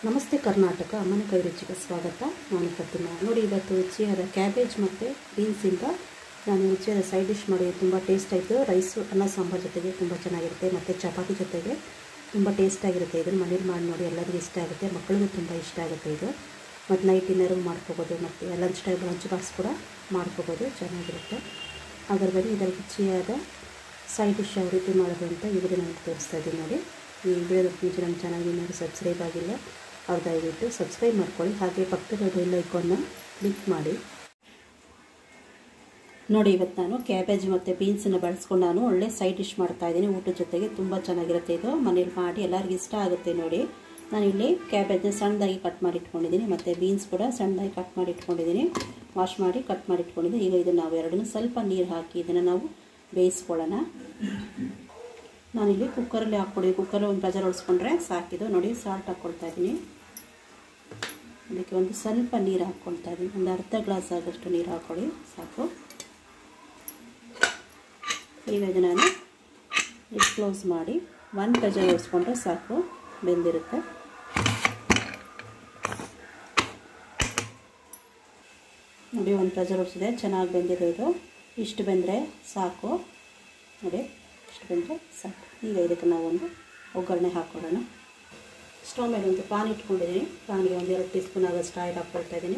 ನಮಸ್ತೆ ಕರ್ನಾಟಕ ಅಮ್ಮನ ಕೈ ರುಚಿಗೆ ಸ್ವಾಗತ ನಾನು ಪ್ರತಿಮಾ ನೋಡಿ ಇವತ್ತು ರುಚಿಯಾದ ಕ್ಯಾಬೇಜ್ ಮತ್ತು ಬೀನ್ಸಿಂದ ನಾನು ರುಚಿಯಾದ ಸೈಡ್ ಡಿಶ್ ಮಾಡಿ ತುಂಬ ಟೇಸ್ಟ್ ಆಯಿತು ರೈಸು ಅನ್ನ ಸಾಂಬಾರು ಜೊತೆಗೆ ತುಂಬ ಚೆನ್ನಾಗಿರುತ್ತೆ ಮತ್ತು ಚಪಾತಿ ಜೊತೆಗೆ ತುಂಬ ಟೇಸ್ಟ್ ಆಗಿರುತ್ತೆ ಇದನ್ನು ಮನೇಲಿ ಮಾಡಿ ನೋಡಿ ಎಲ್ಲರಿಗೂ ಇಷ್ಟ ಆಗುತ್ತೆ ಮಕ್ಕಳಿಗೂ ತುಂಬ ಇಷ್ಟ ಆಗುತ್ತೆ ಇದು ಮತ್ತು ನೈಟ್ ಡಿನ್ನರು ಮಾಡ್ಕೋಬೋದು ಮತ್ತು ಲಂಚ್ ಟೈಮ್ ಲಂಚ್ ಬಾಕ್ಸ್ ಕೂಡ ಮಾಡ್ಕೋಬೋದು ಚೆನ್ನಾಗಿರುತ್ತೆ ಅದರ ಬನ್ನಿ ಇದರ ರುಚಿಯಾದ ಸೈಡ್ ಡಿಶ್ ಯಾವ ರೀತಿ ಮಾಡೋದು ಅಂತ ಈ ವಿಡಿಯೋ ನಾನು ತೋರಿಸ್ತಾ ಇದ್ದೀನಿ ನೋಡಿ ಈ ವಿಡಿಯೋದ ಮುಂಚೆ ನಮ್ಮ ಚಾನಲ್ಗೆ ಏನಾದರೂ ಸಬ್ಸ್ಕ್ರೈಬ್ ಆಗಿಲ್ಲ ಅವ್ರು ದಯವಿಟ್ಟು ಸಬ್ಸ್ಕ್ರೈಬ್ ಮಾಡ್ಕೊಳ್ಳಿ ಹಾಗೆ ಪಕ್ಕದ ಬೆಲ್ ಐಕಾನ್ನ ಕ್ಲಿಕ್ ಮಾಡಿ ನೋಡಿ ಇವತ್ತು ನಾನು ಕ್ಯಾಬೇಜ್ ಮತ್ತು ಬೀನ್ಸನ್ನು ಬಳಸ್ಕೊಂಡು ನಾನು ಒಳ್ಳೆ ಸೈಡ್ ಡಿಶ್ ಮಾಡ್ತಾ ಇದ್ದೀನಿ ಊಟದ ಜೊತೆಗೆ ತುಂಬ ಚೆನ್ನಾಗಿರುತ್ತೆ ಇದು ಮನೇಲಿ ಮಾಡಿ ಎಲ್ಲರಿಗೂ ಇಷ್ಟ ಆಗುತ್ತೆ ನೋಡಿ ನಾನಿಲ್ಲಿ ಕ್ಯಾಬೇಜ್ನ ಸಣ್ಣದಾಗಿ ಕಟ್ ಮಾಡಿ ಇಟ್ಕೊಂಡಿದ್ದೀನಿ ಮತ್ತು ಬೀನ್ಸ್ ಕೂಡ ಸಣ್ಣದಾಗಿ ಕಟ್ ಮಾಡಿ ಇಟ್ಕೊಂಡಿದ್ದೀನಿ ವಾಶ್ ಮಾಡಿ ಕಟ್ ಮಾಡಿ ಇಟ್ಕೊಂಡಿದ್ದೀನಿ ಈಗ ಇದನ್ನು ನಾವು ಎರಡನ್ನೂ ಸ್ವಲ್ಪ ನೀರು ಹಾಕಿ ಇದನ್ನು ನಾವು ಬೇಯಿಸ್ಕೊಳ್ಳೋಣ ನಾನಿಲ್ಲಿ ಕುಕ್ಕರಲ್ಲಿ ಹಾಕ್ಕೊಡಿ ಕುಕ್ಕರಲ್ಲಿ ಒಂದು ಪ್ರೆಜರ್ ಹೊಡ್ಸ್ಕೊಂಡ್ರೆ ಸಾಕಿದು ನೋಡಿ ಸಾಲ್ಟ್ ಹಾಕ್ಕೊಳ್ತಾ ಇದ್ದೀನಿ ಅದಕ್ಕೆ ಒಂದು ಸ್ವಲ್ಪ ನೀರು ಹಾಕ್ಕೊಳ್ತಾ ಇದ್ದೀನಿ ಒಂದು ಅರ್ಧ ಗ್ಲಾಸ್ ಆದಷ್ಟು ನೀರು ಹಾಕ್ಕೊಳ್ಳಿ ಸಾಕು ಈಗ ಇದನ್ನು ನಾನು ಇದು ಕ್ಲೋಸ್ ಮಾಡಿ ಒಂದು ಪ್ರೆಜರ್ ಹೊಡ್ಸ್ಕೊಂಡ್ರೆ ಸಾಕು ಬೆಂದಿರುತ್ತೆ ನೋಡಿ ಒಂದು ಪ್ರೆಜರ್ ಹೊಡ್ಸಿದೆ ಚೆನ್ನಾಗಿ ಬೆಂದಿದೆ ಇದು ಇಷ್ಟು ಬೆಂದರೆ ಸಾಕು ನೋಡಿ ಇಷ್ಟು ಬೆಂದರೆ ಸಾಕು ಈಗ ಇದಕ್ಕೆ ನಾವು ಒಂದು ಒಗ್ಗರಣೆ ಹಾಕ್ಕೊಳ್ಳೋಣ ಸ್ಟವ್ ಮೇಲೆ ಒಂದು ಪಾನ್ ಇಟ್ಕೊಂಡಿದ್ದೀನಿ ಪಾನ್ಗೆ ಒಂದು ಎರಡು ಟೀ ಸ್ಪೂನ್ ಆಗೋಷ್ಟು ಆಯಿಲ್ ಹಾಕ್ಕೊಳ್ತಾ ಇದ್ದೀನಿ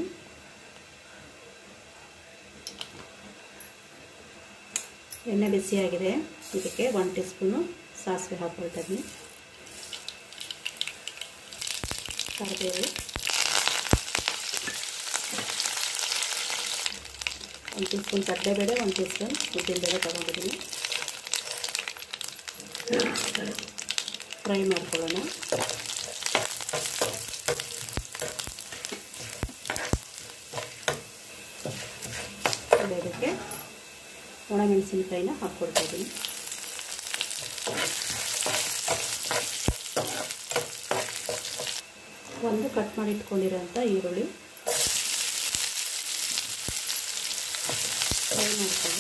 ಎಣ್ಣೆ ಬಿಸಿಯಾಗಿದೆ ಇದಕ್ಕೆ ಒನ್ ಟೀ ಸ್ಪೂನು ಸಾಸಿವೆ ಹಾಕ್ಕೊಳ್ತಾ ಇದ್ದೀನಿ ಕರಿಬೇವು ಒಂದು ಟೀ ಸ್ಪೂನ್ ಕಡಲೆಬೇಳೆ ಒಂದು ಟೀ ಸ್ಪೂನ್ ಉದ್ದಿನಬೇಳೆ ತೊಗೊಂಡಿದ್ದೀನಿ ಫ್ರೈ ಮಾಡ್ಕೊಳ್ಳೋಣ ಇದಕ್ಕೆ ಒಣಮೆಣಸಿನ್ಕಾಯಿನ ಹಾಕ್ಕೊಳ್ತಾ ಇದ್ದೀನಿ ಒಂದು ಕಟ್ ಮಾಡಿ ಇಟ್ಕೊಂಡಿರೋಂಥ ಈರುಳ್ಳಿ ಫ್ರೈ ಮಾಡ್ಕೊಳ್ಳಿ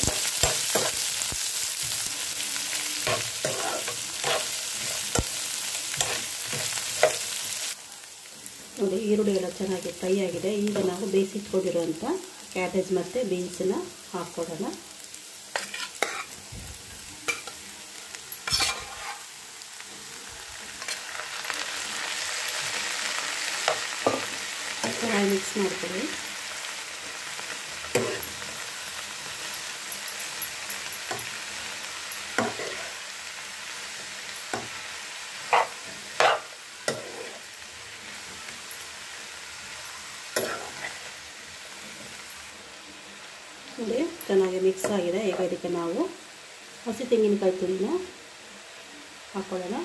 ನೋಡಿ ಈರುಳ್ಳಿ ಎಲ್ಲ ಚೆನ್ನಾಗಿ ಫ್ರೈ ಆಗಿದೆ ಈಗ ನಾವು ಬೇಯಿಸಿಟ್ಕೊಂಡಿರುವಂಥ ಕ್ಯಾಬೇಜ್ ಮತ್ತು ಬೀನ್ಸನ್ನ ಹಾಕ್ಕೊಡೋಣ ಚೆನ್ನಾಗಿ ಮಿಕ್ಸ್ ಮಾಡ್ಕೊಳ್ಳಿ ನೋಡಿ ಚೆನ್ನಾಗಿ ಮಿಕ್ಸ್ ಆಗಿದೆ ಈಗ ಇದಕ್ಕೆ ನಾವು ಹಸಿ ತೆಂಗಿನಕಾಯಿ ತುರಿನ ಹಾಕ್ಕೊಳ್ಳೋಣ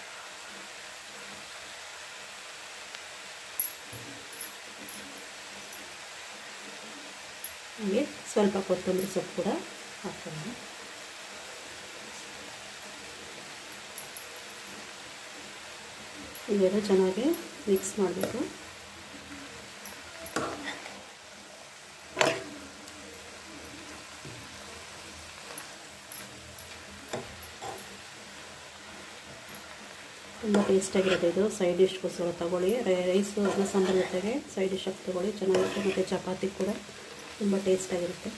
ಹಾಗೆ ಸ್ವಲ್ಪ ಕೊತ್ತಂಬರಿ ಸೊಪ್ಪು ಕೂಡ ಹಾಕ್ಕೊಳ್ಳೋಣ ಇವೆಲ್ಲ ಚೆನ್ನಾಗಿ ಮಿಕ್ಸ್ ಮಾಡಬೇಕು ತುಂಬ ಟೇಸ್ಟಾಗಿರುತ್ತೆ ಇದು ಸೈಡ್ ಡಿಶ್ಗೋಸ್ಕರ ತೊಗೊಳ್ಳಿ ರೈಸು ಅನ್ನ ಸಾಂಬಾರು ಜೊತೆಗೆ ಸೈಡ್ ಡಿಶ್ ಆಗಿ ತೊಗೊಳ್ಳಿ ಚೆನ್ನಾಗಿರುತ್ತೆ ಮತ್ತು ಚಪಾತಿ ಕೂಡ ತುಂಬ ಟೇಸ್ಟಾಗಿರುತ್ತೆ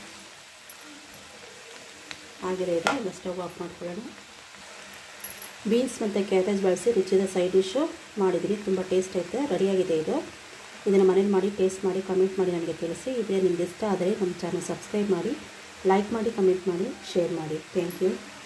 ಆಗಿದೆ ಇದೆ ಈಗ ಸ್ಟವ್ ಆಫ್ ಮಾಡ್ಕೊಳ್ಳೋಣ ಬೀನ್ಸ್ ಮತ್ತು ಕ್ಯಾಬೇಜ್ ಬಳಸಿ ರುಚಿದ ಸೈಡ್ ಡಿಶ್ಶು ಮಾಡಿದ್ದೀನಿ ತುಂಬ ಟೇಸ್ಟ್ ಐತೆ ರೆಡಿಯಾಗಿದೆ ಇದು ಇದನ್ನು ಮನೇಲಿ ಮಾಡಿ ಟೇಸ್ಟ್ ಮಾಡಿ ಕಮೆಂಟ್ ಮಾಡಿ ನನಗೆ ತಿಳಿಸಿ ಇದೇ ನಿಮ್ಗೆ ಇಷ್ಟ ಆದರೆ ನಮ್ಮ ಚಾನಲ್ ಸಬ್ಸ್ಕ್ರೈಬ್ ಮಾಡಿ ಲೈಕ್ ಮಾಡಿ ಕಮೆಂಟ್ ಮಾಡಿ ಶೇರ್ ಮಾಡಿ ಥ್ಯಾಂಕ್ ಯು